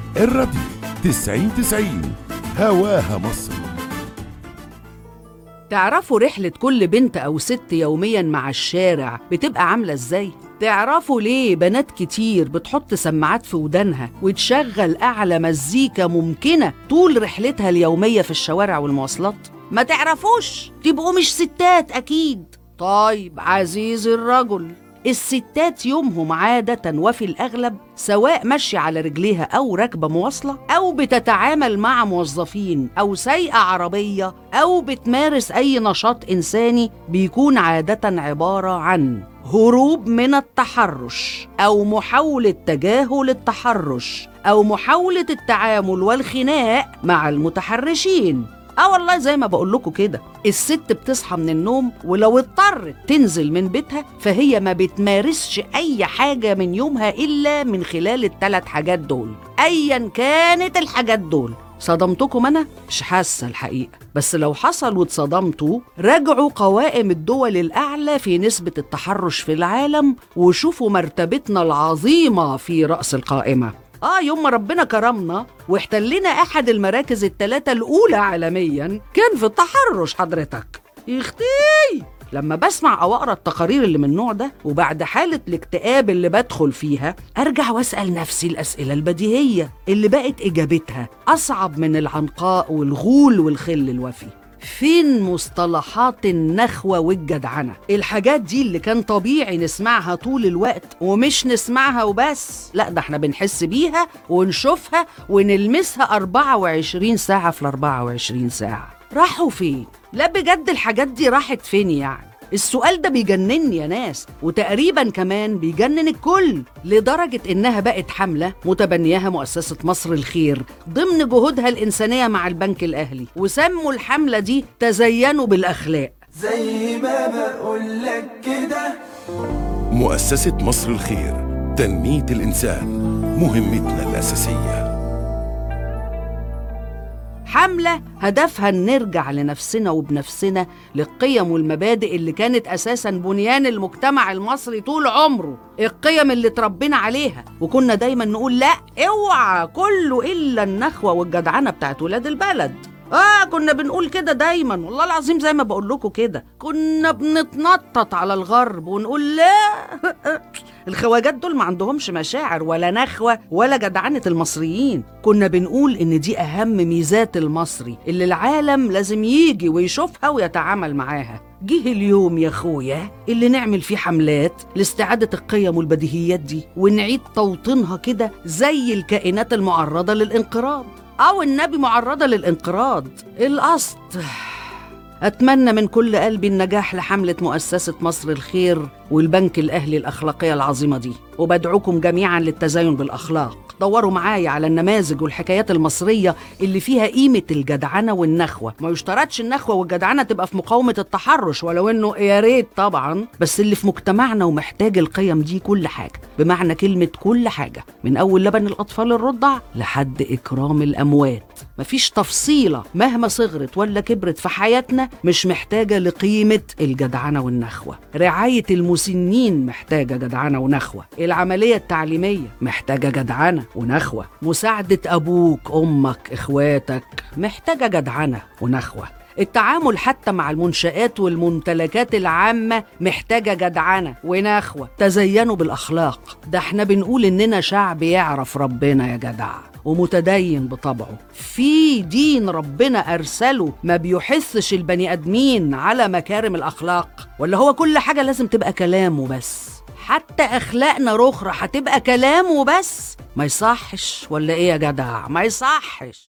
الراديو 90 90 هواها مصر تعرفوا رحلة كل بنت أو ست يوميا مع الشارع بتبقى عاملة إزاي؟ تعرفوا ليه بنات كتير بتحط سماعات في ودانها وتشغل أعلى مزيكا ممكنة طول رحلتها اليومية في الشوارع والمواصلات؟ ما تعرفوش تبقوا مش ستات أكيد طيب عزيزي الرجل الستات يومهم عادة وفي الأغلب سواء ماشية على رجليها أو راكبة مواصلة أو بتتعامل مع موظفين أو سايقة عربية أو بتمارس أي نشاط إنساني بيكون عادة عبارة عن هروب من التحرش أو محاولة تجاهل التحرش أو محاولة التعامل والخناق مع المتحرشين اه والله زي ما بقول لكم كده الست بتصحى من النوم ولو اضطرت تنزل من بيتها فهي ما بتمارسش اي حاجه من يومها الا من خلال الثلاث حاجات دول ايا كانت الحاجات دول صدمتكم انا مش حاسه الحقيقه بس لو حصل واتصدمتوا راجعوا قوائم الدول الاعلى في نسبه التحرش في العالم وشوفوا مرتبتنا العظيمه في راس القائمه اه يوم ما ربنا كرمنا واحتلنا احد المراكز الثلاثه الاولى عالميا كان في التحرش حضرتك يختي لما بسمع او اقرا التقارير اللي من النوع ده وبعد حاله الاكتئاب اللي بدخل فيها ارجع واسال نفسي الاسئله البديهيه اللي بقت اجابتها اصعب من العنقاء والغول والخل الوفي فين مصطلحات النخوة والجدعنة الحاجات دي اللي كان طبيعي نسمعها طول الوقت ومش نسمعها وبس لا ده احنا بنحس بيها ونشوفها ونلمسها 24 ساعة في ال 24 ساعة راحوا فين؟ لا بجد الحاجات دي راحت فين يعني؟ السؤال ده بيجنني يا ناس وتقريبا كمان بيجنن الكل لدرجة إنها بقت حملة متبنياها مؤسسة مصر الخير ضمن جهودها الإنسانية مع البنك الأهلي وسموا الحملة دي تزينوا بالأخلاق زي ما بقولك كده مؤسسة مصر الخير تنمية الإنسان مهمتنا الأساسية حملة هدفها إن نرجع لنفسنا وبنفسنا للقيم والمبادئ اللي كانت أساسا بنيان المجتمع المصري طول عمره القيم اللي اتربينا عليها وكنا دايما نقول لا اوعى كله إلا النخوة والجدعنة بتاعت ولاد البلد اه كنا بنقول كده دايما والله العظيم زي ما بقول لكم كده كنا بنتنطط على الغرب ونقول لا الخواجات دول ما عندهمش مشاعر ولا نخوة ولا جدعنة المصريين كنا بنقول إن دي أهم ميزات المصري اللي العالم لازم يجي ويشوفها ويتعامل معاها جه اليوم يا اخويا اللي نعمل فيه حملات لاستعادة القيم والبديهيات دي ونعيد توطينها كده زي الكائنات المعرضة للانقراض أو النبي معرضة للانقراض القصد أتمنى من كل قلبي النجاح لحملة مؤسسة مصر الخير والبنك الأهلي الأخلاقية العظيمة دي وبدعوكم جميعا للتزين بالأخلاق دوروا معايا على النماذج والحكايات المصرية اللي فيها قيمة الجدعنة والنخوة ما يشترطش النخوة والجدعنة تبقى في مقاومة التحرش ولو إنه يا ريت طبعا بس اللي في مجتمعنا ومحتاج القيم دي كل حاجة بمعنى كلمة كل حاجة من أول لبن الأطفال الرضع لحد إكرام الأموات مفيش تفصيلة مهما صغرت ولا كبرت في حياتنا مش محتاجة لقيمة الجدعنة والنخوة رعاية المسنين محتاجة جدعنة ونخوة العملية التعليمية محتاجة جدعنة ونخوة مساعدة أبوك أمك إخواتك محتاجة جدعنة ونخوة التعامل حتى مع المنشآت والممتلكات العامة محتاجة جدعنة ونخوة تزينوا بالأخلاق ده احنا بنقول إننا شعب يعرف ربنا يا جدع ومتدين بطبعه في دين ربنا أرسله ما بيحثش البني آدمين على مكارم الأخلاق ولا هو كل حاجة لازم تبقى كلام وبس حتى أخلاقنا رخرة هتبقى كلام وبس ما يصحش ولا إيه يا جدع ما يصحش